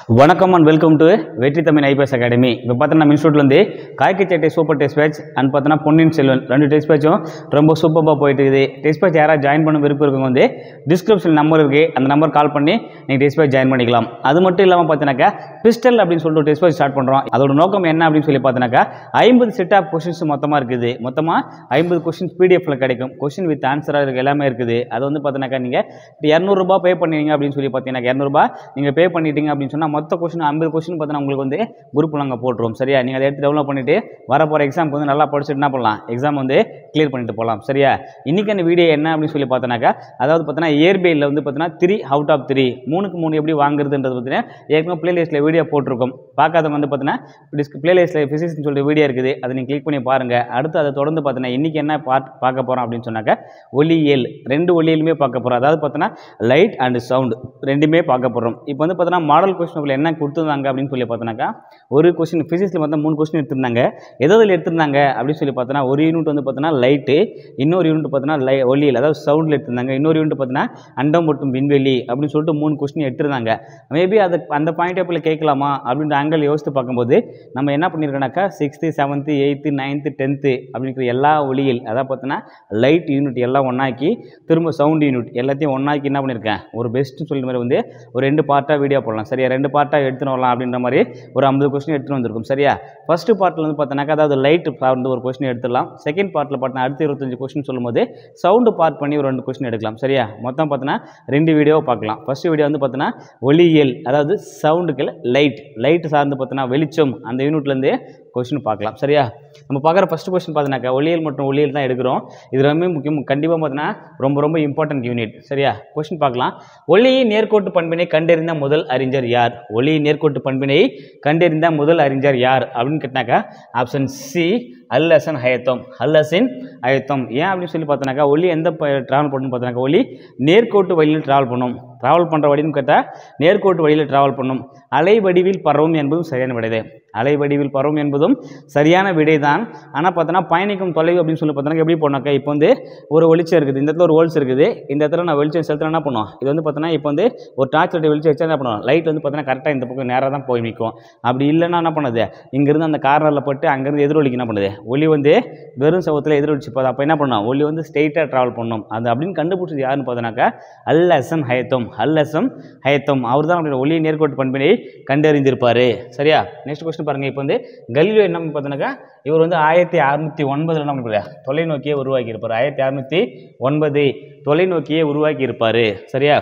வணக்கம் and welcome to வெற்றி Tamil IPS academy இப்போ பார்த்தோன்னா நம்ம இன்ஸ்டியூட்லேருந்து காய்க்கு சட்டை சூப்பர் டெஸ்ட் பேட்ச் அண்ட் பார்த்தோன்னா பொன்னியின் செல்வன் ரெண்டு டெஸ்ட் பேட்சும் ரொம்ப சூப்பராக போயிட்டு இருக்குது டெஸ்ட் பேட்ச் யாராவது ஜாயின் பண்ண விருப்பம் இருக்கவங்க வந்து டிஸ்கிரிப்ஷன் நம்பர் இருக்குது அந்த நம்பர் கால் பண்ணி நீங்கள் டெஸ்ட் பேட்ச் ஜாயின் பண்ணிக்கலாம் அது மட்டும் இல்லாமல் பார்த்தீங்கன்னாக்கா பிஸ்டல் அப்படின்னு சொல்லிட்டு டெஸ்ட் பேட்ச் ஸ்டார்ட் பண்ணுறோம் அதோட நோக்கம் என்ன அப்படின்னு சொல்லி பார்த்தீங்கன்னாக்கா ஐம்பது செட் ஆஃப் கொஷின்ஸ் மொத்தமாக இருக்குது மொத்தமாக ஐம்பது கொஷின்ஸ் பிடிஎஃப்ல கிடைக்கும் கொஷின் வித் ஆன்சராக இருக்குது எல்லாமே இருக்குது அது வந்து பார்த்தீங்கன்னாக்கா நீங்கள் இரநூறுபா பே பண்ணுவீங்க அப்படின்னு சொல்லி பார்த்தீங்கன்னா இரநூறுபா நீங்கள் பே பண்ணிட்டீங்க அப்படின்னு சொன்னால் மொத்த கொஷின் ஐம்பது கொஷின் பார்த்தீங்கன்னா உங்களுக்கு வந்து குரூப் நாங்கள் போட்டுருவோம் சரியா நீங்கள் அதை எடுத்து டெவலப் பண்ணிவிட்டு வரப்போகிற எக்ஸாமுக்கு வந்து நல்லா படிச்சுட்டு என்ன பண்ணலாம் எக்ஸாம் வந்து கிளியர் பண்ணிட்டு போகலாம் சரியா இன்றைக்கி அந்த வீடியோ என்ன அப்படின்னு சொல்லி பார்த்தோன்னாக்கா அதாவது பார்த்தீங்கன்னா இயற்பியலில் வந்து பார்த்தீங்கன்னா த்ரீ அவுட் ஆஃப் த்ரீ மூணுக்கு மூணு எப்படி வாங்குறதுன்றது பார்த்தீங்கன்னா ஏற்கனவே பிளேலிஸ்ட்டில் வீடியோ போட்டிருக்கோம் பார்க்காதவங்க வந்து பார்த்தீங்கன்னா டிஸ்க் பிளேலிஸ்ட்டில் ஃபிசிக்ஸ்னு சொல்லிட்டு வீடியோ இருக்குது அதை நீங்கள் கிளிக் பண்ணி பாருங்கள் அடுத்து அதை தொடர்ந்து பார்த்தீங்கன்னா இன்றைக்கி என்ன பார்ட் பார்க்க போகிறோம் அப்படின்னு சொன்னாக்கா ஒலியியல் ரெண்டு ஒலியிலுமே பார்க்க போகிறோம் அதாவது பார்த்தோன்னா லைட் அண்ட் சவுண்ட் ரெண்டுமே பார்க்க போகிறோம் இப்போ வந்து பார்த்தோன்னா மாடல் கொஸ்டின் என்ன கொடுத்துருந்தாங்க அப்படின்னு சொல்லி பார்த்தோன்னாக்கா ஒரு கொஸ்டின் ஃபிசிக்ஸில் பார்த்தா மூணு கொஸ்டின் எடுத்திருந்தாங்க எதில் எடுத்திருந்தாங்க அப்படின்னு சொல்லி பார்த்தோன்னா ஒரு யூனிட் வந்து பார்த்தோன்னா லைட்டு இன்னொரு யூனிட் பார்த்தோன்னா லை ஒலியில் அதாவது சவுண்டில் எடுத்திருந்தாங்க இன்னொரு யூனிட் பார்த்தோன்னா அண்டம் மற்றும் விண்வெளி அப்படின்னு சொல்லிட்டு மூணு கொஸ்டின் எடுத்திருந்தாங்க மேபி அது அந்த பாயிண்ட் ஆஃப்ல கேட்கலாமா அப்படின்ற ஆங்கிள் யோசித்து பார்க்கும்போது நம்ம என்ன பண்ணியிருக்கோம்னாக்கா sixth seventh eighth ninth tenth அப்படிங்கிற எல்லா ஒளியில் அதாவது பார்த்தோன்னா லைட் யூனிட் எல்லாம் ஒன்றாக்கி திரும்ப சவுண்ட் யூனிட் எல்லாத்தையும் ஒன்றாக்கி என்ன பண்ணியிருக்கேன் ஒரு பெஸ்ட்டு சொல்லிற மாதிரி வந்து ஒரு ரெண்டு பார்ட்டாக வீடியோ போடலாம் சரியா ரெண்டு பார்ட்டாக எடுத்துன்னு வரலாம் அப்படின்ற மாதிரி ஒரு ஐம்பது கொஸ்டின் எடுத்துகிட்டு வந்திருக்கும் சரியா ஃபஸ்ட்டு பார்ட்டில் வந்து பார்த்தோன்னாக்கா அதாவது லைட் வந்து ஒரு கொஸ்டின் எடுத்துடலாம் செகண்ட் பார்ட்டில் பார்த்தா அடுத்த இருபத்தஞ்சு கொஸ்டின் சொல்லும்போது சவுண்டு பார்ட் பண்ணி ஒரு ரெண்டு கொஸ்டின் எடுக்கலாம் சரியா மொத்தம் பார்த்தோன்னா ரெண்டு வீடியோ பார்க்கலாம் ஃபஸ்ட்டு வீடியோ வந்து பார்த்தோன்னா ஒளியியல் அதாவது சவுண்டுக்கு லைட் லைட் சார்ந்து பார்த்தோன்னா வெளிச்சம் அந்த யூனிட்லேருந்து கொஸ்டின் பார்க்கலாம் சரியா நம்ம பார்க்குற ஃபஸ்ட் கொஸ்டின் பார்த்தீங்கன்னாக்கா ஒளியல் மற்றும் ஒளியல் தான் எடுக்கிறோம் இது ரொம்ப முக்கியம் கண்டிப்பாக பார்த்தீங்கன்னா ரொம்ப ரொம்ப இம்பார்ட்டன்ட் யூனிட் சரியா கொஸ்டின் பார்க்கலாம் ஒளியின் நேர்கோட்டு பண்பினை கண்டறிந்த முதல் அறிஞர் யார் ஒளியின் நேர்கோட்டு பண்பினை கண்டறிந்த முதல் அறிஞர் யார் அப்படின்னு கேட்டாக்கா ஆப்ஷன் சி அல்லசன் ஹயத்தம் அல்லசின் ஹயத்தம் ஏன் அப்படின்னு சொல்லி பார்த்தோன்னாக்கா ஒளி எந்த ட்ராவல் பண்ணணும் பார்த்தோன்னாக்கா ஒளி நேர்கோட்டு வழியில் ட்ராவல் பண்ணும் ட்ராவல் பண்ணுற வழின்னு கேட்டால் நேர்கோட்டு வழியில் ட்ராவல் பண்ணும் அலை வடிவில் பரவும் என்பதும் சரியான விடைதே அலை வடிவில் பரவும் என்பதும் சரியான விடை தான் ஆனால் பார்த்தோன்னா பயணிக்கும் தொலைவு அப்படின்னு சொல்லி பார்த்தோன்னா எப்படி போனாக்கா இப்போ வந்து ஒரு வெளிச்சம் இருக்குது இந்த இடத்துல ஒரு ஹோல்ஸ் இருக்குது இந்த இடத்துல நான் வெளிச்சம் செலுத்தினா என்ன பண்ணுவோம் இது வந்து பார்த்தோன்னா இப்போ வந்து ஒரு டார்ச் லைட் வெளிச்சம் வச்சா என்ன பண்ணுவோம் லைட் வந்து பார்த்தோன்னா கரெக்டாக இந்த பக்கம் நேராக தான் போய் நிற்கும் அப்படி இல்லைன்னா என்ன பண்ணுது இங்கேருந்து அந்த கார்னரில் போட்டு அங்கேருந்து எதிரொலிக்கு என்ன பண்ணுது ஒளி வந்து வெறும் சவத்தில் எதிரொலிச்சு போகுது அப்போ என்ன பண்ணணும் ஒளி வந்து ஸ்ட்ரெயிட்டாக ட்ராவல் பண்ணணும் அது அப்படின்னு கண்டுபிடிச்சது யாருன்னு பார்த்தோன்னாக்கா அல்லசம் ஹயத்தம் அல்லசம் ஹயத்தம் அவர் தான் அப்படின்ற ஒளியை நேர்கோட்டு பண்பினை கண்டறிந்திருப்பார் சரியா நெக்ஸ்ட் கொஸ்டின் பாருங்கள் இப்போ வந்து கலிலியோ என்ன பார்த்தோன்னாக்கா இவர் வந்து ஆயிரத்தி அறுநூற்றி ஒன்பதில் என்ன பண்ணி தொலைநோக்கியை உருவாக்கி இருப்பார் ஆயிரத்தி அறுநூற்றி ஒன்பது தொலைநோக்கியை உருவாக்கி இருப்பார் சரியா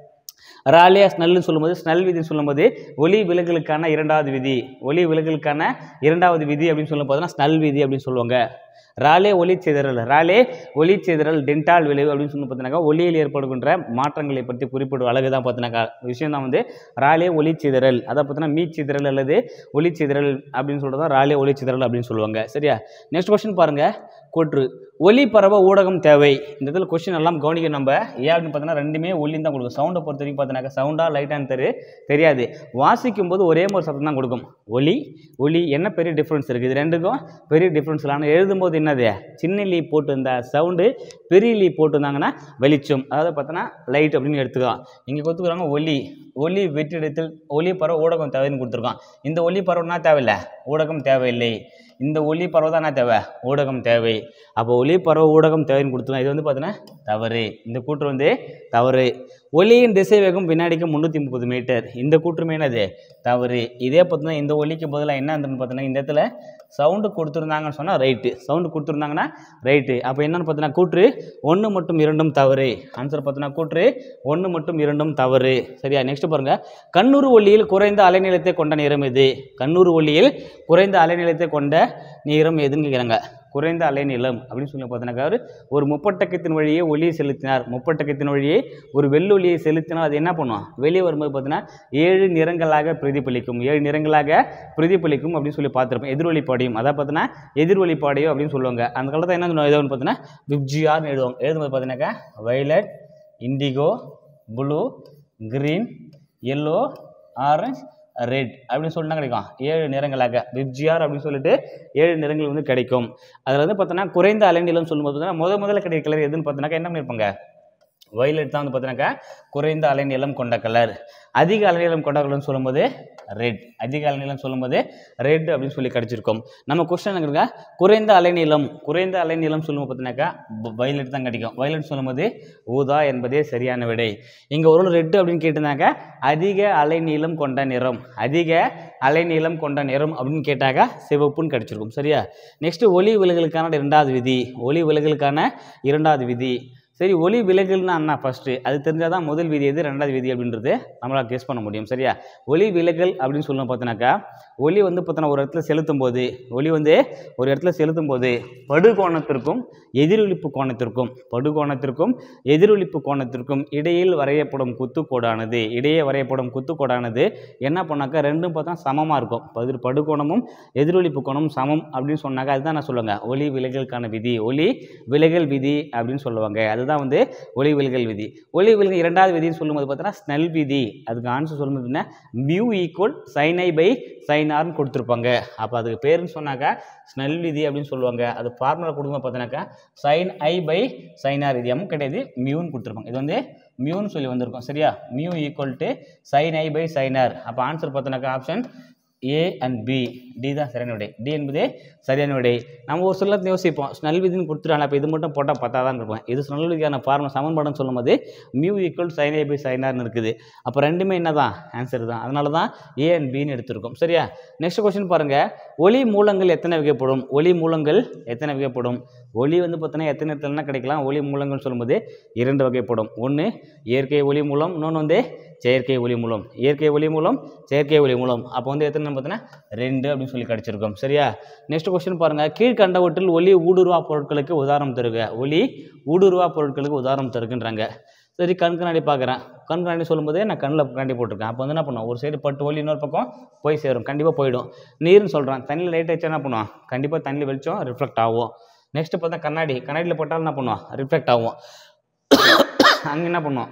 ராலியா ஸ்னல்னு சொல்லும்போது ஸ்னல் விதின்னு சொல்லும்போது ஒளி விலகலுக்கான இரண்டாவது விதி ஒளி விலகலுக்கான இரண்டாவது விதி அப்படின்னு சொல்லும் போதுனா ஸ்னல் விதி அப்படின்னு சொல்லுவாங்க ராலே ஒளி சிதறல் ராலே ஒளி சிதறல் டென்டால் விளைவு அப்படின்னு சொல்லி பார்த்தீங்கன்னாக்கா ஒளியில் ஏற்படுகின்ற மாற்றங்களை பற்றி குறிப்பிடும் அழகு தான் பார்த்தினாக்கா விஷயம் தான் வந்து ராலே ஒளி சிதறல் அதை பார்த்தீங்கன்னா மீ சிதறல் அல்லது ஒளி சிதறல் அப்படின்னு சொல்கிறது தான் ராலே ஒளி சிதறல் அப்படின்னு சொல்லுவாங்க சரியா நெக்ஸ்ட் கொஸ்டின் பாருங்கள் கூற்று ஒலி பரவ ஊடகம் தேவை இந்த இடத்துல கொஸ்டின் எல்லாம் கவனிக்க நம்ம ஏன் அப்படின்னு பார்த்தோன்னா ரெண்டுமே ஒலின்னு தான் கொடுக்கும் சவுண்டை பொறுத்த வரைக்கும் பார்த்தோன்னாக்கா சவுண்டா லைட்டான்னு தெரு தெரியாது வாசிக்கும் போது ஒரே ஒரு சத்தம் தான் கொடுக்கும் ஒலி ஒலி என்ன பெரிய டிஃப்ரென்ஸ் இருக்குது இது ரெண்டுக்கும் பெரிய டிஃப்ரென்ஸ் இல்லை ஆனால் எழுதும்போது என்னது சின்ன லீ போட்டு இந்த சவுண்டு பெரிய லீ போட்டிருந்தாங்கன்னா வெளிச்சம் அதாவது பார்த்தோன்னா லைட் அப்படின்னு எடுத்துக்கலாம் இங்கே கொடுத்துக்கிறாங்க ஒலி ஒலி வெற்றிடத்தில் ஒலி பரவ ஊடகம் தேவைன்னு கொடுத்துருக்கோம் இந்த ஒலி பரவனா தேவையில்லை ஊடகம் தேவையில்லை இந்த ஒளி பரவ தான் என்ன தேவை ஊடகம் தேவை அப்போ ஒளி பரவ ஊடகம் தேவைன்னு கொடுத்துருக்கோம் இது வந்து பார்த்தீங்கன்னா தவறு இந்த கூற்று வந்து தவறு ஒளியின் திசை வேகம் வினாடிக்கு முந்நூற்றி முப்பது மீட்டர் இந்த கூற்றுமே என்னது தவறு இதே பார்த்தீங்கன்னா இந்த ஒலிக்கு பதிலாக என்ன இருந்ததுன்னு பார்த்தீங்கன்னா இந்த இடத்துல சவுண்டு கொடுத்துருந்தாங்கன்னு சொன்னால் ரைட்டு சவுண்டு கொடுத்துருந்தாங்கன்னா ரைட்டு அப்போ என்னென்னு பார்த்தீங்கன்னா கூற்று ஒன்று மட்டும் இரண்டும் தவறு ஆன்சர் பார்த்தீங்கன்னா கூற்று ஒன்று மட்டும் இரண்டும் தவறு சரியா நெக்ஸ்ட் பாருங்கள் கண்ணூர் ஒளியில் குறைந்த அலைநிலையத்தை கொண்ட நிறம் எது கண்ணூர் ஒளியில் குறைந்த அலைநிலையத்தை கொண்ட நிறம் எதுன்னு கேட்குறாங்க குறைந்த அலைநிலம் அப்படின்னு சொல்லி பார்த்தீங்கன்னாக்கா அவர் ஒரு முப்பட்டக்கத்தின் வழியே ஒளியை செலுத்தினார் முப்பட்டக்கத்தின் வழியே ஒரு வெள்ளொலியை செலுத்தினால் அது என்ன பண்ணும் வெளியே வரும்போது பார்த்தீங்கன்னா ஏழு நிறங்களாக பிரதிபலிக்கும் ஏழு நிறங்களாக பிரதிபலிக்கும் அப்படின்னு சொல்லி பார்த்துருப்போம் எதிரொலிப்பாடையும் அதாவது பார்த்தீங்கன்னா எதிரொலிப்பாடையும் அப்படின்னு சொல்லுவாங்க அந்த காலத்தில் என்ன எழுதுவோம்னு பார்த்தீங்கன்னா விப்ஜிஆர்னு எழுதுவாங்க எழுதும்போது பார்த்தீங்கன்னாக்கா violet indigo blue green yellow orange red அப்படின்னு சொல்லிட்டு கிடைக்கும் ஏழு நிறங்களாக விப்ஜிஆர் அப்படின்னு சொல்லிட்டு ஏழு நிறங்கள் வந்து கிடைக்கும் அதில் வந்து பார்த்தோன்னா குறைந்த அலைநிலம் சொல்லும்போது பார்த்தீங்கன்னா முத முதல்ல கிடைக்கிற கலர் எதுன்னு பார்த்தோன்னாக்கா என்ன பண்ணியிருப்பாங்க வயலட் தான் வந்து பார்த்தீங்கன்னாக்கா குறைந்த அலைநீளம் கொண்ட கலர் அதிக அலைநீளம் கொண்ட கலர்னு சொல்லும்போது ரெட் அதிக அலைநீளம் சொல்லும்போது ரெட் அப்படின்னு சொல்லி கிடைச்சிருக்கும் நம்ம கொஸ்டின் என்னங்க குறைந்த அலைநீளம் குறைந்த அலைநீளம் சொல்லும்போது பார்த்தீங்கன்னாக்கா வயலட் தான் கிடைக்கும் வயலட் சொல்லும்போது ஊதா என்பதே சரியான விடை இங்கே ஒரு ரெட் அப்படின்னு கேட்டிருந்தாக்க அதிக அலைநீளம் கொண்ட நிறம் அதிக அலைநீளம் கொண்ட நிறம் அப்படின்னு கேட்டாக்க சிவப்புன்னு கிடைச்சிருக்கும் சரியா நெக்ஸ்ட் ஒளி விலகலுக்கான இரண்டாவது விதி ஒளி விலகலுக்கான இரண்டாவது விதி சரி ஒளி விலகல்னா என்ன ஃபஸ்ட்டு அது தெரிஞ்சால் தான் முதல் விதி எது ரெண்டாவது விதி அப்படின்றது நம்மளால் கெஸ் பண்ண முடியும் சரியா ஒளி விலகல் அப்படின்னு சொல்லணும் பார்த்தோன்னாக்கா ஒளி வந்து பார்த்தோன்னா ஒரு இடத்துல செலுத்தும் போது ஒளி வந்து ஒரு இடத்துல செலுத்தும் போது படுகோணத்திற்கும் எதிரொலிப்பு கோணத்திற்கும் படுகோணத்திற்கும் எதிரொலிப்பு கோணத்திற்கும் இடையில் வரையப்படும் குத்துக்கோடானது இடையே வரையப்படும் குத்துக்கோடானது என்ன பண்ணாக்கா ரெண்டும் பார்த்தா சமமாக இருக்கும் பது படுகோணமும் எதிரொலிப்பு கோணமும் சமம் அப்படின்னு சொன்னாக்க அதுதான் நான் சொல்லுவேங்க ஒளி விலகலுக்கான விதி ஒளி விலகல் விதி அப்படின்னு சொல்லுவாங்க அதுதான் வந்து ஒளி விலகல் விதி ஒளி விலகல் இரண்டாவது விதின்னு சொல்லும்போது பார்த்தீங்கன்னா ஸ்னெல் விதி அதுக்கு ஆன்சர் சொல்லும்போது என்ன mu equal sine i by sine ஆர்னு கொடுத்துருப்பாங்க அப்போ அதுக்கு பேருன்னு சொன்னாக்கா ஸ்னெல் விதி அப்படின்னு சொல்லுவாங்க அது ஃபார்முலா கொடுக்கும்போது பார்த்தீங்கன்னாக்கா sine i by sine r இது எம் கிடையாது மியூன்னு கொடுத்துருப்பாங்க இது வந்து மியூன்னு சொல்லி வந்திருக்கும் சரியா mu equal to sine i by sine r அப்போ ஆன்சர் பார்த்தோன்னாக்கா option A and B D தான் சரியான விடை டி என்பதே சரியான விடை நம்ம ஒரு சிலர் யோசிப்போம் ஸ்னல் விதின்னு கொடுத்துட்டாங்க அப்போ இது மட்டும் போட்டால் பத்தா தான் இருப்போம் இது ஸ்னல் விதிக்கான ஃபார்முலா சமன்பாடுன்னு சொல்லும்போது mu equal sine A by சைனார்னு இருக்குது அப்போ ரெண்டுமே என்ன தான் ஆன்சர் தான் அதனால தான் ஏ அண்ட் பின்னு எடுத்திருக்கோம் சரியா நெக்ஸ்ட் கொஸ்டின் பாருங்கள் ஒளி மூலங்கள் எத்தனை வகைப்படும் ஒளி மூலங்கள் எத்தனை வகைப்படும் ஒளி வந்து பார்த்தீங்கன்னா எத்தனை இடத்துலனா கிடைக்கலாம் ஒளி மூலங்கள் சொல்லும்போது இரண்டு வகைப்படும் ஒன்று இயற்கை ஒளி மூலம் இன்னொன்று வந்து செயற்கை ஒளி மூலம் இயற்கை ஒளி மூலம் செயற்கை ஒளி மூலம் அப்போ வந்து எத்தனை பார்த்தீங்கன்னா ரெண்டு அப்படின்னு சொல்லி கிடச்சிருக்கோம் சரியா நெக்ஸ்ட் கொஸ்டின் பாருங்கள் கீழ்கண்டவற்றில் ஒளி ஊடுருவா பொருட்களுக்கு உதாரணம் தருக ஒளி ஊடுருவா பொருட்களுக்கு உதாரணம் தருகின்றாங்க சரி கண் கண்ணாடி பார்க்குறேன் கண் கண்ணாடி சொல்லும்போதே நான் கண்ணில் கண்ணாடி போட்டிருக்கேன் அப்போ வந்து என்ன பண்ணுவோம் ஒரு சைடு பட்டு ஒளி இன்னொரு பக்கம் போய் சேரும் கண்டிப்பாக போயிடும் நீர்னு சொல்கிறேன் தண்ணியில் லைட் வச்சா என்ன பண்ணுவோம் கண்டிப்பாக தண்ணியில் வெளிச்சம் ரிஃப்ளெக்ட் ஆகும் நெக்ஸ்ட்டு பார்த்தா கண்ணாடி கண்ணாடியில் போட்டாலும் என்ன பண்ணுவோம் ரிஃப்ளெக்ட் ஆகும் அங்கே என்ன பண்ணுவோம்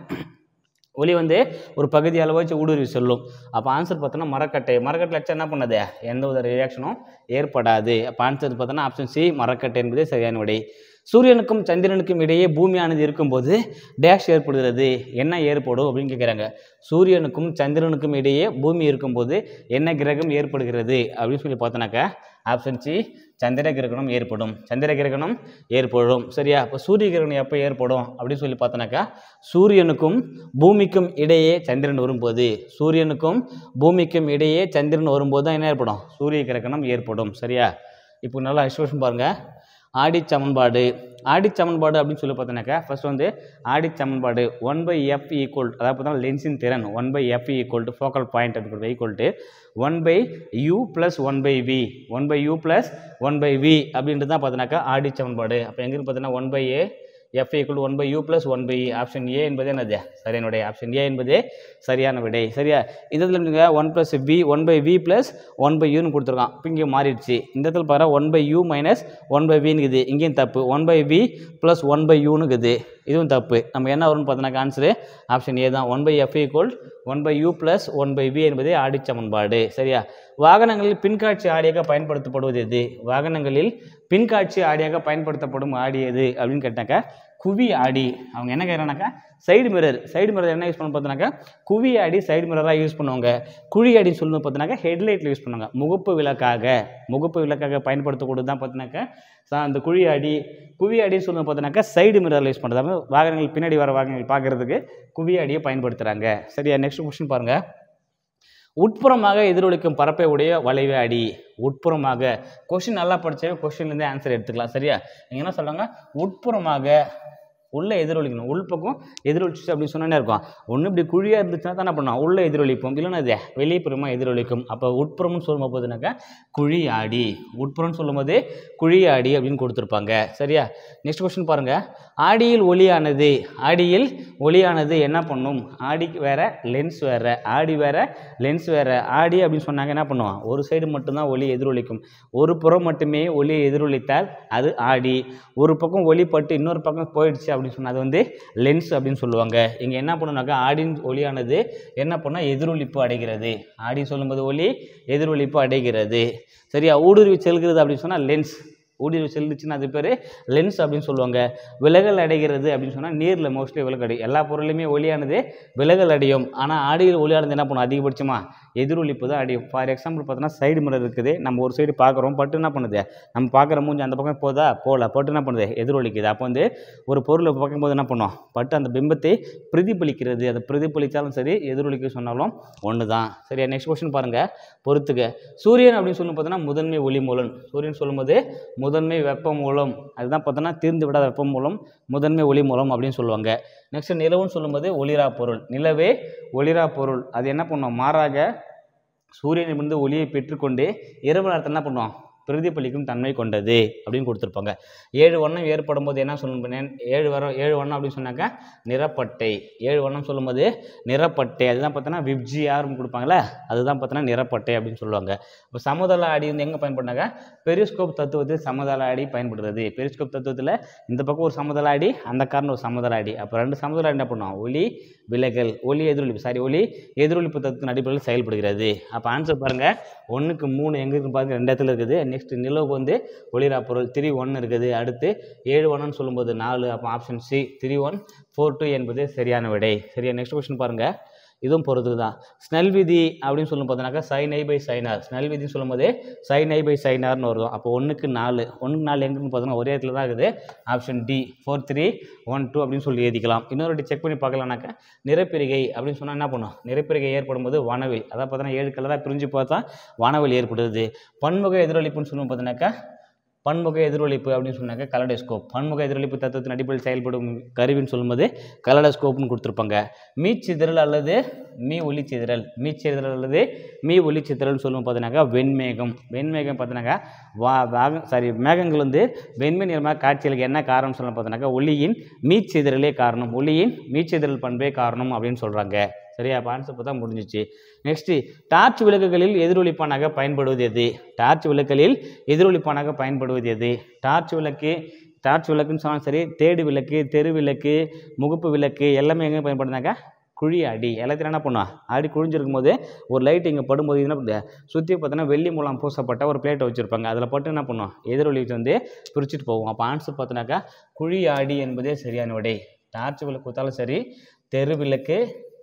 ஒளி வந்து ஒரு பகுதி அளவாச்சு ஊடுருவி செல்லும் அப்போ ஆன்சர் பார்த்தோன்னா மரக்கட்டை மரக்கட்டை வச்சா என்ன பண்ணாது எந்த ஒரு ரியாக்ஷனும் ஏற்படாது அப்போ ஆன்சர் பார்த்தோன்னா ஆப்ஷன் சி மரக்கட்டை என்பதே சரியான விடை சூரியனுக்கும் சந்திரனுக்கும் இடையே பூமியானது இருக்கும்போது டேஷ் ஏற்படுகிறது என்ன ஏற்படும் அப்படின்னு கேட்குறாங்க சூரியனுக்கும் சந்திரனுக்கும் இடையே பூமி இருக்கும்போது என்ன கிரகம் ஏற்படுகிறது அப்படின்னு சொல்லி பார்த்தோன்னாக்கா ஆப்ஷன் சி சந்திர கிரகணம் ஏற்படும் சந்திர கிரகணம் ஏற்படும் சரியா அப்போ சூரிய கிரகணம் எப்போ ஏற்படும் அப்படின்னு சொல்லி பார்த்தோன்னாக்கா சூரியனுக்கும் பூமிக்கும் இடையே சந்திரன் வரும்போது சூரியனுக்கும் பூமிக்கும் இடையே சந்திரன் வரும்போது தான் என்ன ஏற்படும் சூரிய கிரகணம் ஏற்படும் சரியா இப்போ நல்லா எக்ஸ்பிரஷன் பாருங்கள் ஆடி சமன்பாடு ஆடி சமன்பாடு அப்படின்னு சொல்லி பார்த்தோன்னாக்கா ஃபர்ஸ்ட் வந்து ஆடி சமன்பாடு ஒன் பை எஃப் ஈக்குவல் அதாவது பார்த்தா லென்ஸின் திறன் one by F equal to focal point அப்படின்னு equal to one by you plus one by V one by you plus one by V அப்படின்ட்டு தான் பார்த்தோன்னாக்கா ஆடி சமன்பாடு அப்போ எங்கேருந்து பார்த்தீங்கன்னா one by A F equal one by you plus one by option A என்பது என்னது சரியான விடை ஆப்ஷன் ஏ என்பதே சரியான விடை சரியா இந்த இடத்துல இருந்துங்க one plus V one by we plus one by யூன்னு கொடுத்துருக்கான் இப்போ இங்கே மாறிடுச்சு இந்த இடத்துல பாரு one by you minus one by வின்னுக்குது இங்கேயும் தப்பு one by we plus one by யூனுக்குது இதுவும் தப்பு நம்ம என்ன வரும்னு பார்த்தோன்னா ஆன்சரு ஆப்ஷன் ஏ தான் one by F equal one by you plus one by V என்பதே ஆடி சமன்பாடு சரியா வாகனங்களில் பின்காட்சி ஆடியாக பயன்படுத்தப்படுவது எது வாகனங்களில் பின்காட்சி ஆடியாக பயன்படுத்தப்படும் ஆடி எது அப்படின்னு கேட்டாக்கா குவி ஆடி அவங்க என்ன கேட்குறாங்கனாக்கா சைடு மிரர் சைடு மிரர் என்ன யூஸ் பண்ண பார்த்தோன்னாக்கா குவி ஆடி சைடு மிரராக யூஸ் பண்ணுவாங்க குழி ஆடின்னு சொல்லணும் பார்த்தோன்னாக்கா ஹெட்லைட்டில் யூஸ் பண்ணுவாங்க முகப்பு விளக்காக முகப்பு விளக்காக பயன்படுத்தக்கூடியது தான் பார்த்தோன்னாக்கா சா- அந்த குழி ஆடி குவி ஆடின்னு சொல்லணும் பார்த்தோன்னாக்கா சைடு மிரரில் யூஸ் பண்ணுறது வாகனங்கள் பின்னாடி வர வாகனங்கள் பார்க்குறதுக்கு குவி ஆடியை பயன்படுத்துகிறாங்க சரியா நெக்ஸ்ட் கொஸ்டின் பாருங்கள் உட்புறமாக எதிரொலிக்கும் பரப்பை உடைய வளைவு அடி உட்புறமாக கொஷின் நல்லா படிச்சவே கொஷின்லேருந்தே ஆன்சர் எடுத்துக்கலாம் சரியா நீங்கள் என்ன சொல்கிறாங்க உட்புறமாக உள்ளே எதிரொலிக்கணும் உள்பக்கம் எதிரொலிச்சு அப்படின்னு சொன்னே இருக்கும் ஒன்று இப்படி குழியாக இருந்துச்சுன்னா தான் என்ன பண்ணுவோம் உள்ளே எதிரொலிப்போம் இல்லைன்னா அது வெளிப்புறமாக எதிரொலிக்கும் அப்போ உட்புறம்னு சொல்லும் போதுனாக்கா குழி ஆடி உட்புறம்னு சொல்லும்போது குழி ஆடி அப்படின்னு கொடுத்துருப்பாங்க சரியா நெக்ஸ்ட் கொஸ்டின் பாருங்கள் ஆடியில் ஒளியானது ஆடியில் ஒளியானது என்ன பண்ணும் ஆடிக்கு வேற லென்ஸ் வேற ஆடி வேற லென்ஸ் வேற ஆடி அப்படின்னு சொன்னாங்க என்ன பண்ணுவோம் ஒரு சைடு மட்டும்தான் ஒளி எதிரொலிக்கும் ஒரு புறம் மட்டுமே ஒளி எதிரொலித்தால் அது ஆடி ஒரு பக்கம் ஒளி பட்டு இன்னொரு பக்கம் போயிடுச்சு அப்படின்னு சொன்னால் அது வந்து லென்ஸ் அப்படின்னு சொல்லுவாங்க இங்கே என்ன பண்ணுனாக்கா ஆடின் ஒளியானது என்ன பண்ணால் எதிரொலிப்பு அடைகிறது ஆடி சொல்லும்போது ஒளி எதிரொலிப்பு அடைகிறது சரியா ஊடுருவி செல்கிறது அப்படின்னு சொன்னால் லென்ஸ் ஊடுருவி செல்லுச்சுன்னா அது பேர் லென்ஸ் அப்படின்னு சொல்லுவாங்க விலகல் அடைகிறது அப்படின்னு சொன்னால் நீரில் மோஸ்ட்லி விலகல் அடையும் எல்லா பொருளையுமே ஒளியானது விலகல் அடையும் ஆனால் ஆடியில் ஒளியானது என்ன பண்ணும் அதிகபட்சமாக எதிரொலிப்பு தான் அடையும் ஃபார் எக்ஸாம்பிள் பார்த்தோன்னா சைடு மிரர் இருக்குது நம்ம ஒரு சைடு பார்க்குறோம் பட்டு என்ன பண்ணுது நம்ம பார்க்குற மூஞ்சி அந்த பக்கம் போதா போகல பட்டு என்ன பண்ணுது எதிரொலிக்குது அப்போ வந்து ஒரு பொருளை பார்க்கும்போது என்ன பண்ணும் பட்டு அந்த பிம்பத்தை பிரதிபலிக்கிறது அது பிரதிபலித்தாலும் சரி எதிரொலிக்க சொன்னாலும் ஒன்று தான் சரியா நெக்ஸ்ட் கொஸ்டின் பாருங்கள் பொறுத்துக்க சூரியன் அப்படின்னு சொல்லி பார்த்தோன்னா முதன்மை ஒளி மூலம் சூரியன் சொல்லும்போது முதன்மை வெப்ப மூலம் அதுதான் பார்த்தோன்னா தீர்ந்து விடாத வெப்ப மூலம் முதன்மை ஒளி மூலம் அப்படின்னு சொல்லுவாங்க நெக்ஸ்ட் நிலவுன்னு சொல்லும்போது ஒளிரா பொருள் நிலவே ஒளிரா பொருள் அது என்ன பண்ணும் மாறாக சூரியனிலிருந்து ஒளியை பெற்றுக்கொண்டு இரவு நேரத்தில் என்ன பண்ணுவோம் பிரதிபலிக்கும் தன்மை கொண்டது அப்படின்னு கொடுத்துருப்பாங்க ஏழு வண்ணம் ஏற்படும் போது என்ன சொல்லணும் ஏழு வரம் ஏழு வண்ணம் அப்படின்னு சொன்னாக்கா நிறப்பட்டை ஏழு வண்ணம் சொல்லும்போது நிறப்பட்டை அதுதான் பார்த்தோன்னா விப்ஜிஆர்னு கொடுப்பாங்கல்ல அதுதான் பார்த்தோன்னா நிறப்பட்டை அப்படின்னு சொல்லுவாங்க இப்போ சமதள அடி வந்து எங்கே பயன்படுனாங்க பெரிஸ்கோப் தத்துவத்தில் சமதள அடி பயன்படுறது பெரிஸ்கோப் தத்துவத்தில் இந்த பக்கம் ஒரு சமதள அடி அந்த காரணம் ஒரு சமதள அடி அப்போ ரெண்டு சமதள அடி என்ன பண்ணுவோம் ஒளி விலகல் ஒளி எதிரொலிப்பு சாரி ஒளி எதிரொலிப்பு தத்துவத்தின் அடிப்படையில் செயல்படுகிறது அப்போ ஆன்சர் பாருங்கள் ஒன்றுக்கு மூணு எங்கே இருக்குன்னு பாருங்க ரெண்டு இடத்துல இருக்குது நெக்ஸ்ட் நிலவுக்கு வந்து ஒளிரா பொருள் த்ரீ ஒன் இருக்குது அடுத்து ஏழு ஒன்னு சொல்லும்போது நாலு அப்போ option C three one four two என்பது சரியான விடை சரியா நெக்ஸ்ட் கொஸ்டின் பாருங்கள் இதுவும் பொறுத்து தான் ஸ்னெல் விதி அப்படின்னு சொல்லும் பார்த்தோன்னாக்கா sine i by sine r Snell விதின்னு சொல்லும்போது சைன் ஐ பை சைனார்னு வரும் அப்போ ஒன்றுக்கு நாலு ஒன்றுக்கு நாலு எங்கன்னு பார்த்தோன்னா ஒரே இடத்துல தான் இருக்குது option D four three one two அப்படின்னு சொல்லி எழுதிக்கலாம் இன்னொரு வாட்டி செக் பண்ணி பார்க்கலாம்னாக்கா நிறப்பிரிகை அப்படின்னு சொன்னால் என்ன பண்ணும் நிறப்பிரிகை ஏற்படும் போது வனவில் அதாவது பார்த்தோன்னா ஏழு கலராக பிரிஞ்சு பார்த்தா வானவில் ஏற்படுது பன்முக எதிரொலிப்புன்னு சொல்லுவோம் பார்த்தோன்னாக்கா பன்முக எதிரொலிப்பு அப்படின்னு சொன்னாக்க கலடோஸ்கோப் பன்முக எதிரொலிப்பு தத்துவத்தின் அடிப்படையில் செயல்படும் கருவின்னு சொல்லும்போது கலடோஸ்கோப்னு கொடுத்துருப்பாங்க மீச்சிதறல் அல்லது மீ ஒளிச்சிதறல் மீச்சிதறல் அல்லது மீ ஒளிச்சிதறல்னு சொல்லுவோம் பார்த்தீங்கன்னாக்கா வெண்மேகம் வெண்மேகம் பார்த்தீங்கன்னாக்கா வா வாக சாரி மேகங்கள் வந்து வெண்மை நிறமாக காட்சிகளுக்கு என்ன காரணம் சொல்லணும் பார்த்தீங்கன்னாக்கா ஒளியின் மீச்சிதறலே காரணம் ஒளியின் மீச்சிதறல் பண்பே காரணம் அப்படின்னு சொல்கிறாங்க சரியா அப்போ ஆன்சர் பார்த்தா முடிஞ்சிச்சு நெக்ஸ்ட்டு டார்ச் விளக்குகளில் எதிரொலிப்பானாக பயன்படுவது எது டார்ச் விளக்குகளில் எதிரொலிப்பானாக பயன்படுவது எது டார்ச் விளக்கு டார்ச் விளக்குன்னு சொன்னாலும் சரி தேடு விளக்கு தெரு விளக்கு முகப்பு விளக்கு எல்லாமே எங்கே பயன்படுத்தாங்க குழி அடி எல்லாத்தையும் என்ன பண்ணுவோம் அடி குழிஞ்சிருக்கும் போது ஒரு லைட் இங்கே படும்போது என்ன பண்ணுது சுற்றி பார்த்தோன்னா வெள்ளி மூலம் பூசப்பட்ட ஒரு பிளேட்டை வச்சுருப்பாங்க அதில் பட்டு என்ன பண்ணுவோம் எதிரொலி வந்து பிரிச்சுட்டு போவோம் அப்போ ஆன்சர் பார்த்தோன்னாக்கா குழி அடி என்பதே சரியான விடை டார்ச் விளக்கு கொடுத்தாலும் சரி தெரு விளக்கு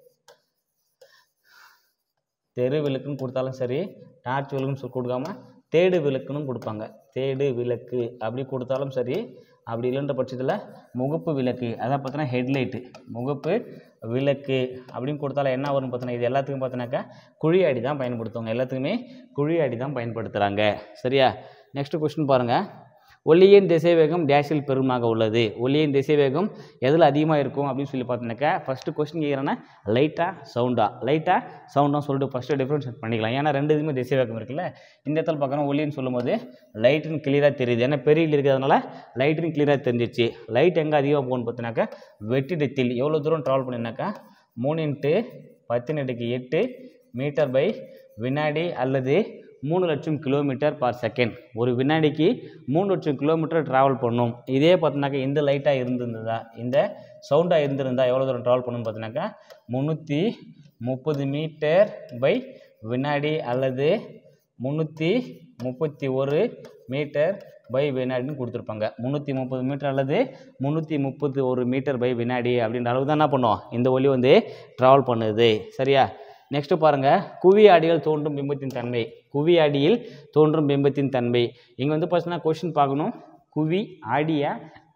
தெரு விளக்குன்னு கொடுத்தாலும் சரி டார்ச் விளக்குன்னு சொல்லி கொடுக்காம தேடு விளக்குன்னு கொடுப்பாங்க தேடு விளக்கு அப்படி கொடுத்தாலும் சரி அப்படி இல்லைன்ற பட்சத்தில் முகப்பு விளக்கு அதான் பார்த்தோன்னா ஹெட்லைட்டு முகப்பு விளக்கு அப்படின்னு கொடுத்தாலும் என்ன வரும்னு பார்த்தோன்னா இது எல்லாத்துக்கும் பார்த்தோன்னாக்கா குழி அடி தான் பயன்படுத்துவாங்க எல்லாத்துக்குமே குழி அடி தான் பயன்படுத்துகிறாங்க சரியா நெக்ஸ்ட் கொஸ்டின் பாருங்கள் ஒளியின் திசைவேகம் டேஷில் பெருமாக உள்ளது ஒளியின் திசைவேகம் எதில் அதிகமாக இருக்கும் அப்படின்னு சொல்லி பார்த்தோன்னாக்கா ஃபஸ்ட்டு கொஸ்டின் கேட்குறேன்னா லைட்டாக சவுண்டா லைட்டாக சவுண்டாக சொல்லிட்டு ஃபஸ்ட்டு டிஃப்ரென்ஷியேட் பண்ணிக்கலாம் ஏன்னா ரெண்டு இதுவுமே திசைவேகம் இருக்குல்ல இந்த இடத்துல பார்க்குறோம் ஒளின்னு சொல்லும்போது லைட்டுன்னு கிளியராக தெரியுது ஏன்னா பெரியல் இருக்கிறதுனால லைட்டுன்னு கிளியராக தெரிஞ்சிச்சு லைட் எங்கே அதிகமாக போகணும்னு பார்த்தீங்கன்னாக்கா வெற்றிடத்தில் எவ்வளோ தூரம் ட்ராவல் பண்ணினாக்கா மூணு இன்ட்டு பத்தினெட்டுக்கு எட்டு மீட்டர் பை வினாடி அல்லது மூணு லட்சம் கிலோமீட்டர் பர் செகண்ட் ஒரு வினாடிக்கு மூணு லட்சம் கிலோமீட்டர் ட்ராவல் பண்ணும் இதே பார்த்தினாக்கா இந்த லைட்டாக இருந்திருந்ததா இந்த சவுண்டாக இருந்திருந்தா எவ்வளோ தூரம் ட்ராவல் பண்ணணும்னு பார்த்தினாக்கா முந்நூற்றி முப்பது மீட்டர் பை வினாடி அல்லது முந்நூற்றி முப்பத்தி ஒரு மீட்டர் பை வினாடின்னு கொடுத்துருப்பாங்க முந்நூற்றி முப்பது மீட்டர் அல்லது முந்நூற்றி முப்பத்தி ஒரு மீட்டர் பை வினாடி அப்படின்ற அளவு தான் என்ன பண்ணும் இந்த ஒலி வந்து ட்ராவல் பண்ணுது சரியா நெக்ஸ்ட்டு பாருங்கள் குவி ஆடியில் தோன்றும் பிம்பத்தின் தன்மை குவி ஆடியில் தோன்றும் பிம்பத்தின் தன்மை இங்கே வந்து பார்த்தீங்கன்னா கொஷின் பார்க்கணும் குவி ஆடியா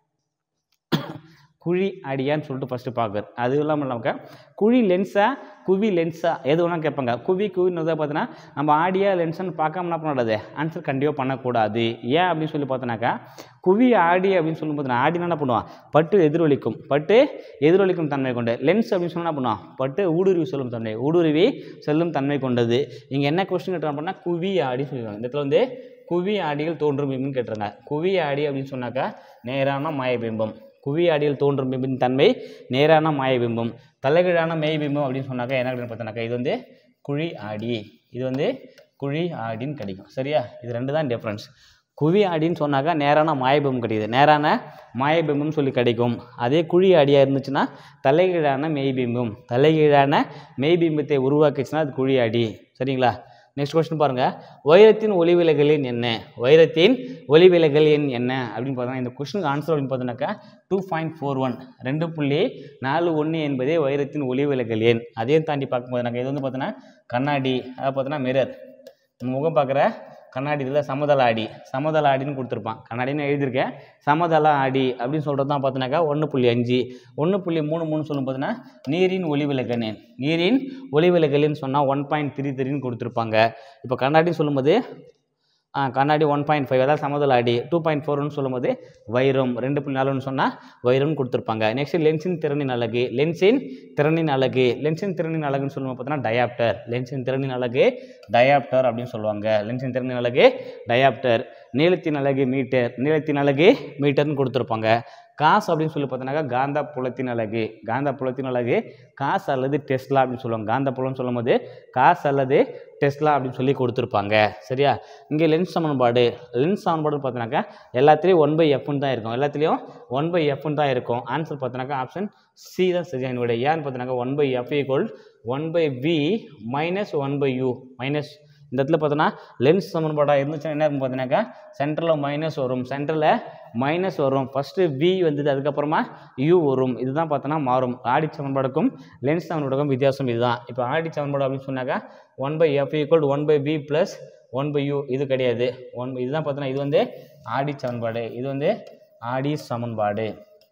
குழி அடியான்னு சொல்லிட்டு ஃபஸ்ட்டு பார்க்குறது அது இல்லாமல் நமக்கு குழி லென்ஸா குவி லென்ஸா எது வேணால் கேட்பாங்க குவி குவின்னு வந்து பார்த்தீங்கன்னா நம்ம ஆடியா லென்ஸ்னு பார்க்காம என்ன பண்ணக்கூடாது ஆன்சர் கண்டிப்பாக பண்ணக்கூடாது ஏன் அப்படின்னு சொல்லி பார்த்தோன்னாக்கா குவி ஆடி அப்படின்னு சொல்லி பார்த்தீங்கன்னா ஆடினா என்ன பண்ணுவான் பட்டு எதிரொலிக்கும் பட்டு எதிரொலிக்கும் தன்மை கொண்டு லென்ஸ் அப்படின்னு சொன்னா என்ன பண்ணுவான் பட்டு ஊடுருவி செல்லும் தன்மை ஊடுருவி செல்லும் தன்மை கொண்டது இங்கே என்ன கொஸ்டின் கேட்டாங்க அப்படின்னா குவி ஆடி சொல்லிடுவாங்க இந்த இடத்துல வந்து குவி ஆடிகள் தோன்றும் பிம்பம்னு கேட்டுருங்க குவி ஆடி அப்படின்னு சொன்னாக்கா நேரான மாயபிம்பம் குவி ஆடியில் தோன்றும் பிம்பின் தன்மை நேரான மாயபிம்பம் தலைகீழான மெய்பிம்பம் அப்படின்னு சொன்னாக்கா என்ன கிடைக்கும் பார்த்தோன்னாக்கா இது வந்து குழி ஆடி இது வந்து குழி ஆடின்னு கிடைக்கும் சரியா இது ரெண்டு தான் டிஃப்ரென்ஸ் குவி ஆடின்னு சொன்னாக்கா நேரான மாயபிம்பம் கிடைக்குது நேரான மாயபிம்பம் சொல்லி கிடைக்கும் அதே குழி ஆடியாக இருந்துச்சுன்னா தலைகீழான மெய்பிம்பம் தலைகீழான மெய்பிம்பத்தை உருவாக்குச்சுன்னா அது குழி ஆடி சரிங்களா நெக்ஸ்ட் கொஸ்டின் பாருங்க வைரத்தின் ஒளிவிலகல் எண் என்ன வைரத்தின் ஒளிவிலகல் எண் என்ன அப்படின்னு பார்த்தோம்னா இந்த கொஸ்டினுக்கு ஆன்சர் அப்படின்னு பார்த்தோன்னாக்கா டூ பாயிண்ட் ஃபோர் ஒன் ரெண்டு புள்ளி நாலு ஒன்று என்பதே வைரத்தின் ஒளிவிலகல் எண் அதையும் தாண்டி பார்க்கும்போது நாங்கள் இது வந்து பார்த்தோன்னா கண்ணாடி அதை பார்த்தோன்னா மிரர் முகம் பார்க்குற கண்ணாடி இதில் சமதள ஆடி சமதள ஆடின்னு கொடுத்துருப்பான் கண்ணாடின்னு எழுதியிருக்கேன் சமதள ஆடி அப்படின்னு சொல்கிறது தான் பார்த்தீங்கன்னாக்கா ஒன்று புள்ளி அஞ்சு ஒன்று புள்ளி மூணு மூணு சொல்லும் பார்த்தீங்கன்னா நீரின் ஒளிவிலகல் எண் நீரின் ஒளிவிலகல்னு சொன்னால் ஒன் பாயிண்ட் த்ரீ த்ரீன்னு கொடுத்துருப்பாங்க இப்போ கண்ணாடின்னு சொல்லும்போது ஆ, கண்ணாடி ஒன் பாயிண்ட் ஃபைவ் அதாவது சமதள அடி டூ பாயிண்ட் ஃபோர்னு சொல்லும்போது வைரம் ரெண்டு புள்ளி நாலுன்னு சொன்னால் வைரம்னு கொடுத்துருப்பாங்க நெக்ஸ்ட் லென்ஸின் திறனின் அழகு லென்ஸின் திறனின் அழகு லென்ஸின் திறனின் அழகுன்னு சொல்லும்போது பார்த்தீங்கன்னா டயாப்டர் லென்ஸின் திறனின் அழகு டயாப்டர் அப்படின்னு சொல்லுவாங்க லென்ஸின் திறனின் அழகு டயாப்டர் நீளத்தின் அழகு மீட்டர் நீளத்தின் அழகு மீட்டர்னு கொடுத்துருப்பாங்க காசு அப்படின்னு சொல்லி பார்த்தோன்னாக்கா காந்த புலத்தின் அழகு காந்த புலத்தின் அழகு காசு அல்லது டெஸ்லா அப்படின்னு சொல்லுவாங்க காந்த புலம்னு சொல்லும்போது காசு அல்லது டெஸ்லா அப்படின்னு சொல்லி கொடுத்துருப்பாங்க சரியா இங்கே லென்ஸ் சமன்பாடு லென்ஸ் சமன்பாடு பார்த்தோன்னாக்கா எல்லாத்துலேயும் ஒன் பை எஃப்னு தான் இருக்கும் எல்லாத்துலேயும் ஒன் பை எஃப்னு தான் இருக்கும் ஆன்சர் பார்த்தோன்னாக்கா ஆப்ஷன் சி தான் சரியான விட ஏன்னு பார்த்தோன்னாக்கா one by F equal one by v minus one by you minus இந்த இடத்துல பார்த்தோன்னா லென்ஸ் சமன்பாடாக இருந்துச்சுன்னா என்ன இருக்கும் பார்த்தீங்கன்னாக்கா சென்டரில் மைனஸ் வரும் சென்டரில் மைனஸ் வரும் ஃபஸ்ட்டு வி வந்தது அதுக்கப்புறமா யூ வரும் இதுதான் பார்த்தோன்னா மாறும் ஆடி சமன்பாடுக்கும் லென்ஸ் சமன்பாடுக்கும் வித்தியாசம் இதுதான் இப்போ ஆடி சமன்பாடு அப்படின்னு சொன்னாக்கா one by F equal one by we plus one by u இது கிடையாது ஒன் இதுதான் பார்த்தோன்னா இது வந்து ஆடி சமன்பாடு இது வந்து ஆடி சமன்பாடு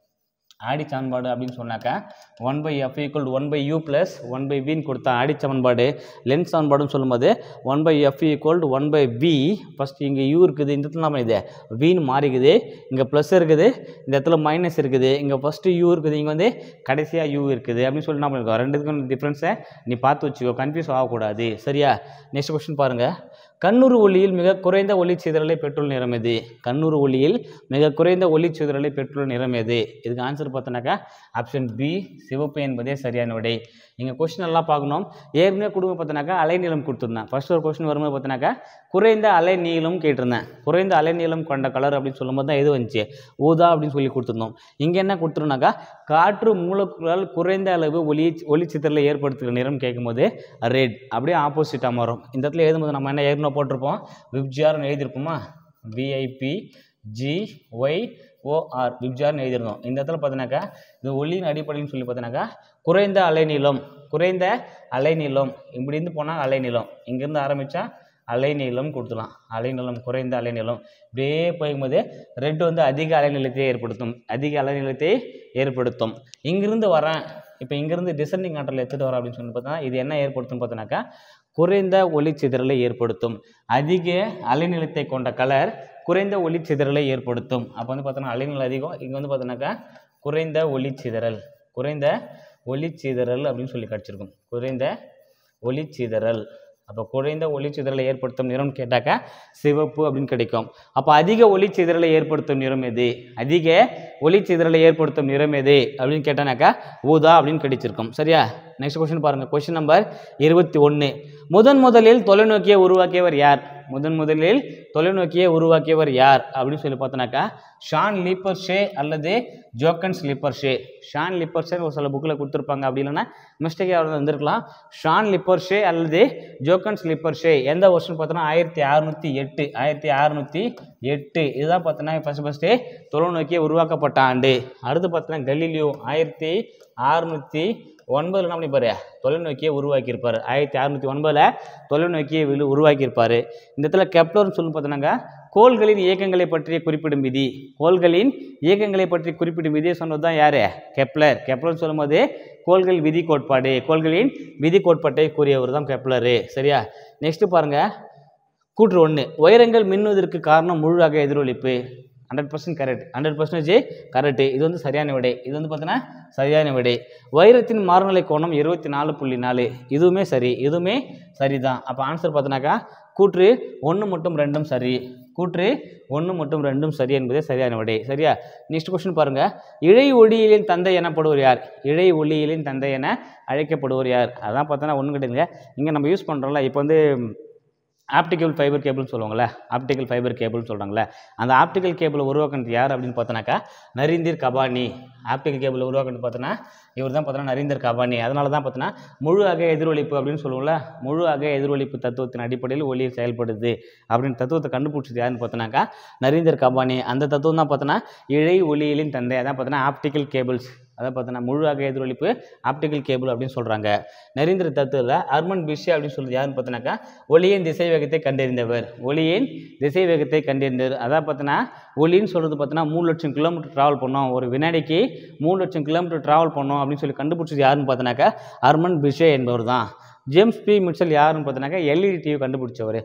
ஆடி சமன்பாடு அப்படின்னு சொன்னாக்கா one by F equal one by you plus one by வின்னு கொடுத்த ஆடி சமன்பாடு லென்ஸ் சமன்பாடுன்னு சொல்லும்போது one by F equal one by v first இங்கே யூ இருக்குது இந்த இடத்துல நம்ம இது வின்னு மாறிக்குது இங்கே ப்ளஸ் இருக்குது இந்த இடத்துல மைனஸ் இருக்குது இங்கே ஃபஸ்ட்டு யூ இருக்குது இங்கே வந்து கடைசியாக யூ இருக்குது அப்படின்னு சொல்லி நம்ம இருக்கோம் ரெண்டுத்துக்கும் டிஃப்ரென்ஸை நீ பார்த்து வச்சுக்கோ கன்ஃபியூஸ் ஆகக்கூடாது சரியா நெக்ஸ்ட் கொஸ்டின் பாருங்கள் கண்ணூறு ஒளியில் மிக குறைந்த ஒளி சிதறலை பெற்றுள்ள நிறம் எது கண்ணூறு ஒளியில் மிக குறைந்த ஒளி சிதறலை பெற்றுள்ள நிறம் எது இதுக்கு ஆன்சர் பார்த்தோன்னாக்கா ஆப்ஷன் பி சிவப்பு என்பதே சரியான விடை நீங்கள் கொஸ்டின் எல்லாம் பார்க்கணும் ஏற்கனவே கொடுங்க பார்த்தோன்னாக்கா அலைநீளம் கொடுத்துருந்தேன் ஃபர்ஸ்ட் ஒரு கொஸ்டின் வரும்போது பார்த்தோன்னாக்கா குறைந்த அலைநீளம் கேட்டிருந்தேன் குறைந்த அலைநீளம் கொண்ட கலர் அப்படின்னு சொல்லும்போது தான் எது வந்துச்சு ஊதா அப்படின்னு சொல்லி கொடுத்துருந்தோம் இங்கே என்ன கொடுத்துருந்தாக்கா காற்று மூலக்கூறால் குறைந்த அளவு ஒளி ஒளி சிதறலை ஏற்படுத்துகிற நிறம் கேட்கும்போது ரெட் அப்படியே ஆப்போசிட்டாக மாறும் இந்த இடத்துல எழுதும்போது நம்ம என்ன ஏற்கனவே போட்டிருப்போம் விப்ஜிஆர்னு எழுதியிருப்போமா விஐபி ஜி ஒய் ஓஆர் விப்ஜார்னு எழுதியிருந்தோம் இந்த இடத்துல பார்த்தீங்கன்னாக்கா இது ஒளியின் அடிப்படைன்னு சொல்லி பார்த்தீங்கன்னாக்கா குறைந்த அலைநீளம் குறைந்த அலைநீளம் இப்படி இருந்து போனால் அலைநீளம் இங்கேருந்து ஆரம்பித்தா அலைநீளம் கொடுத்துலாம் அலைநீளம் குறைந்த அலைநீளம் இப்படியே போகும்போது ரெட் வந்து அதிக அலைநீளத்தை ஏற்படுத்தும் அதிக அலைநீளத்தை ஏற்படுத்தும் இங்கிருந்து வரேன் இப்போ இங்கிருந்து டிசெண்டிங் ஆற்றல் எடுத்துகிட்டு வரேன் அப்படின்னு சொல்லி பார்த்தா இது என்ன ஏற்படுத்தும் பார்த்தோன்னாக்கா குறைந்த ஒளி சிதறலை ஏற்படுத்தும் அதிக அலைநீளத்தை கொண்ட கலர் குறைந்த ஒளி சிதறலை ஏற்படுத்தும் அப்போ வந்து பார்த்தோன்னா அலைநீளம் அதிகம் இங்கே வந்து பார்த்தோன்னாக்கா குறைந்த ஒளி சிதறல் குறைந்த ஒளி சிதறல் அப்படின்னு சொல்லி கிடச்சிருக்கும் குறைந்த ஒளி சிதறல் அப்போ குறைந்த ஒளி சிதறலை ஏற்படுத்தும் நிறம் கேட்டாக்கா சிவப்பு அப்படின்னு கிடைக்கும் அப்போ அதிக ஒளி சிதறலை ஏற்படுத்தும் நிறம் எது அதிக ஒளி சிதறலை ஏற்படுத்தும் நிறம் எது அப்படின்னு கேட்டானாக்கா ஊதா அப்படின்னு கிடைச்சிருக்கும் சரியா நெக்ஸ்ட் கொஸ்டின் பாருங்க கொஸ்டின் நம்பர் இருபத்தி ஒன்று முதன் முதலில் தொலைநோக்கியை உருவாக்கியவர் யார் முதன் முதலில் தொலைநோக்கியை உருவாக்கியவர் யார் அப்படின்னு சொல்லி பார்த்தோன்னாக்கா ஷான் லீப்பர் ஷே அல்லது ஜோக்கன்ஸ் லிப்பர் ஷே ஷான் லிப்பர் ஷே ஒரு சில புக்கில் கொடுத்துருப்பாங்க அப்படி இல்லைன்னா மிஸ்டேக் யாராவது வந்திருக்கலாம் ஷான் லிப்பர் ஷே அல்லது ஜோக்கன்ஸ் லிப்பர் ஷே எந்த வருஷம் பார்த்தோன்னா ஆயிரத்தி அறுநூற்றி எட்டு ஆயிரத்தி அறுநூற்றி எட்டு இதுதான் பார்த்தோன்னா ஃபஸ்ட்டு ஃபஸ்ட்டு தொலைநோக்கியை உருவாக்கப்பட்ட ஆண்டு அடுத்து பார்த்தோன்னா கலீலியோ ஆயிரத்தி அறுநூற்றி ஒன்பதில் என்ன பண்ணிப்பாரு தொலைநோக்கியை உருவாக்கியிருப்பார் ஆயிரத்தி அறுநூற்றி ஒன்பதில் தொலைநோக்கியை விழு உருவாக்கியிருப்பார் இந்த இடத்துல கெப்லர்னு சொல்லி பார்த்தோன்னாக்கா கோள்களின் இயக்கங்களை பற்றிய குறிப்பிடும் விதி கோள்களின் இயக்கங்களை பற்றி குறிப்பிடும் விதியை சொன்னது தான் யார் கெப்லர் கெப்லர்னு சொல்லும்போது கோள்கள் விதி கோட்பாடு கோள்களின் விதி கோட்பாட்டை கூறியவர் தான் கெப்லரு சரியா நெக்ஸ்ட் பாருங்க கூற்று ஒன்று உயரங்கள் மின்னுவதற்கு காரணம் முழுவாக எதிரொலிப்பு hundred percent correct hundred percentage correct இது வந்து சரியான விடை இது வந்து பார்த்தீங்கன்னா சரியான விடை வைரத்தின் மாறுநிலை கோணம் இருபத்தி நாலு புள்ளி நாலு இதுவுமே சரி இதுவுமே சரிதான் அப்போ ஆன்சர் பார்த்தோன்னாக்கா கூற்று ஒன்று மட்டும் ரெண்டும் சரி கூற்று ஒன்று மட்டும் ரெண்டும் சரி என்பதே சரியான விடை சரியா நெக்ஸ்ட் கொஸ்டின் பாருங்க இழை ஒளியிலின் தந்தை எனப்படுவர் யார் இழை ஒளியிலின் தந்தை என அழைக்கப்படுவர் யார் அதான் பார்த்தோன்னா ஒன்றும் கிடையாதுங்க இங்கே நம்ம யூஸ் பண்ணுறோம்ல இப்போ வந்து ஆப்டிக்கல் ஃபைபர் கேபிள்னு சொல்லுவாங்கள்ல ஆப்டிக்கல் ஃபைபர் கேபிள்னு சொல்கிறாங்களே அந்த ஆப்டிக்கல் கேபிளை உருவாக்குனது யார் அப்படின்னு பார்த்தோன்னாக்கா நரீந்தர் கபானி ஆப்டிக்கல் கேபிளை உருவாக்குனது பார்த்தோன்னா இவர் தான் பார்த்தோன்னா நரீந்தர் கபானி அதனால தான் பார்த்தோன்னா முழு அக எதிரொலிப்பு அப்படின்னு சொல்லுவோம்ல முழு அக எதிரொலிப்பு தத்துவத்தின் அடிப்படையில் ஒளி செயல்படுது அப்படின்னு தத்துவத்தை கண்டுபிடிச்சது யாருன்னு பார்த்தோன்னாக்கா நரீந்தர் கபானி அந்த தத்துவம் தான் பார்த்தோன்னா இழை ஒளியிலின் தந்தை அதான் பார்த்தோன்னா ஆப்டிக்கல் கேபிள்ஸ் அதான் பார்த்தோன்னா முழு அக எதிரொலிப்பு ஆப்டிக்கல் கேபிள் அப்படின்னு சொல்கிறாங்க நரீந்திர தத்துவில் அர்மன் பிஷி அப்படின்னு சொல்றது யாருன்னு பார்த்தோன்னாக்கா ஒளியின் திசை வேகத்தை கண்டறிந்தவர் ஒளியின் திசை வேகத்தை கண்டறிந்தவர் அதான் பார்த்தோன்னா ஒளின்னு சொல்கிறது பார்த்தோன்னா மூணு லட்சம் கிலோமீட்டர் ட்ராவல் பண்ணோம் ஒரு வினாடிக்கு மூணு லட்சம் கிலோமீட்டர் ட்ராவல் பண்ணோம் அப்படின்னு சொல்லி கண்டுபிடிச்சது யாருன்னு பார்த்தோன்னாக்கா அர்மன் பிஷே என்பவர் தான் ஜேம்ஸ் பி மிட்சல் யாருன்னு பார்த்தோன்னாக்கா எல்இடி டிவி கண்டுபிடிச்சவர்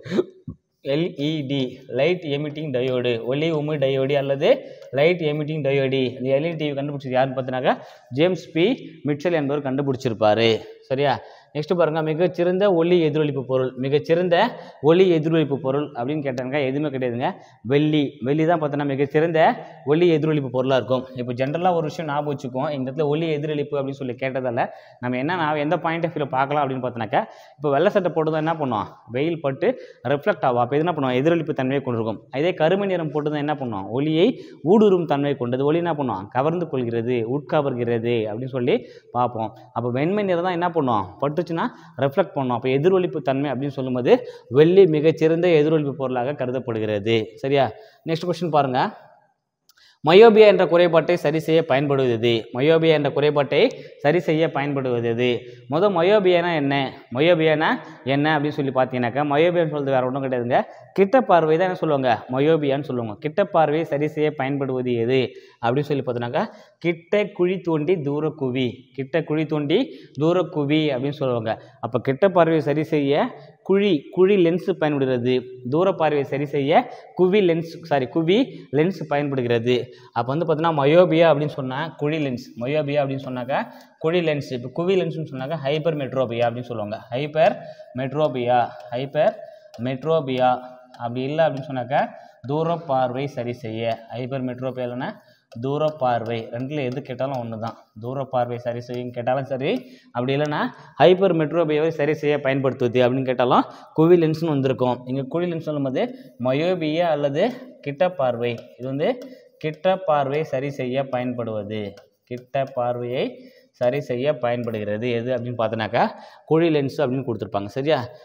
எல்இடி லைட் எமிட்டிங் டயோடு ஒளி உமி டயோடி அல்லது லைட் எமிட்டிங் டயோடி இந்த எல்இடி டிவி கண்டுபிடிச்சது யாருன்னு பார்த்தீங்கன்னாக்கா ஜேம்ஸ் பி மிட்சல் என்பவர் கண்டுபிடிச்சிருப்பாரு சரியா நெக்ஸ்ட் பாருங்க மிகச்சிறந்த ஒளி எதிரொலிப்பு பொருள் மிகச்சிறந்த ஒளி எதிரொலிப்பு பொருள் அப்படின்னு கேட்டாங்க எதுவுமே கிடையாதுங்க வெள்ளி வெள்ளி தான் பார்த்தோன்னா மிகச்சிறந்த ஒளி எதிரொலிப்பு பொருளாக இருக்கும் இப்போ ஜென்ரலாக ஒரு விஷயம் ஞாபகம் வச்சுக்குவோம் இந்த இடத்துல ஒளி எதிரொலிப்பு அப்படின்னு சொல்லி கேட்டதால நம்ம என்ன நான் எந்த பாயிண்ட் ஆஃப் வியூவில் பார்க்கலாம் அப்படின்னு பார்த்தோன்னாக்கா இப்போ வெள்ளை சட்டை போட்டு என்ன பண்ணுவோம் வெயில் பட்டு ரிஃப்ளெக்ட் ஆகும் அப்போ இது என்ன பண்ணுவோம் எதிரொலிப்பு தன்மையை கொண்டிருக்கும் அதே கருமை நிறம் போட்டு தான் என்ன பண்ணுவோம் ஒளியை ஊடுருவும் தன்மை கொண்டது ஒளி என்ன பண்ணுவோம் கவர்ந்து கொள்கிறது உட்கவர்கிறது அப்படின்னு சொல்லி பார்ப்போம் அப்போ வெண்மை நிறம் தான் என்ன பண்ணுவோம் பட்டுச்சுன்னா ரெஃப்ளெக்ட் பண்ணும் அப்போ எதிரொலிப்பு தன்மை அப்படின்னு சொல்லும்போது வெள்ளி மிகச்சிறந்த எதிரொலிப்பு பொருளாக கருதப்படுகிறது சரியா நெக்ஸ்ட் கொஸ்டின் பாருங்க மயோபியா என்ற குறைபாட்டை சரி செய்ய பயன்படுவது மயோபியா என்ற குறைபாட்டை சரி செய்ய பயன்படுவது எது முதல் மயோபியானா என்ன மயோபியானா என்ன அப்படின்னு சொல்லி பார்த்தீங்கன்னாக்கா மயோபியான்னு சொல்றது வேற ஒன்றும் கிடையாதுங்க கிட்ட பார்வை தான் என்ன சொல்லுவாங்க மயோபியான்னு சொல்லுவாங்க கிட்ட பார்வையை சரி செய்ய பயன்படுவது எது அப்படின்னு சொல்லி பார்த்தோன்னாக்கா கிட்ட குழி தோண்டி தூர குவி கிட்ட குழி தோண்டி தூர குவி அப்படின்னு சொல்லுவாங்க அப்போ கிட்ட பார்வையை சரி செய்ய குழி குழி லென்ஸ் பயன்படுகிறது தூர பார்வையை சரி செய்ய குவி லென்ஸ் சாரி குவி லென்ஸ் பயன்படுகிறது அப்போ வந்து பார்த்தீங்கன்னா மயோபியா அப்படின்னு சொன்னால் குழி லென்ஸ் மயோபியா அப்படின்னு சொன்னாக்கா குழி லென்ஸ் இப்போ குவி லென்ஸ்னு சொன்னாக்கா ஹைப்பர் மெட்ரோபியா அப்படின்னு சொல்லுவாங்க ஹைப்பர் மெட்ரோபியா ஹைப்பர் மெட்ரோபியா அப்படி இல்லை அப்படின்னு சொன்னாக்கா தூர பார்வை சரி செய்ய ஹைப்பர் மெட்ரோபியா இல்லைன்னா தூர பார்வை ரெண்டில் எது கேட்டாலும் ஒன்று தான் தூர பார்வை சரி செய்யும் கேட்டாலும் சரி அப்படி இல்லைன்னா ஹைப்பர் மெட்ரோபியாவை சரி செய்ய பயன்படுத்துவது அப்படின்னு கேட்டாலும் குவி லென்ஸ்னு வந்திருக்கும் இங்கே குழி லென்ஸ் சொல்லும்போது மயோபியா அல்லது கிட்ட பார்வை இது வந்து கிட்ட பார்வை சரி செய்ய பயன்படுவது கிட்ட பார்வையை சரி செய்ய பயன்படுகிறது எது அப்படின்னு பார்த்தோன்னாக்கா குழி லென்ஸ் அப்படின்னு கொடுத்துருப்பாங்க சரியா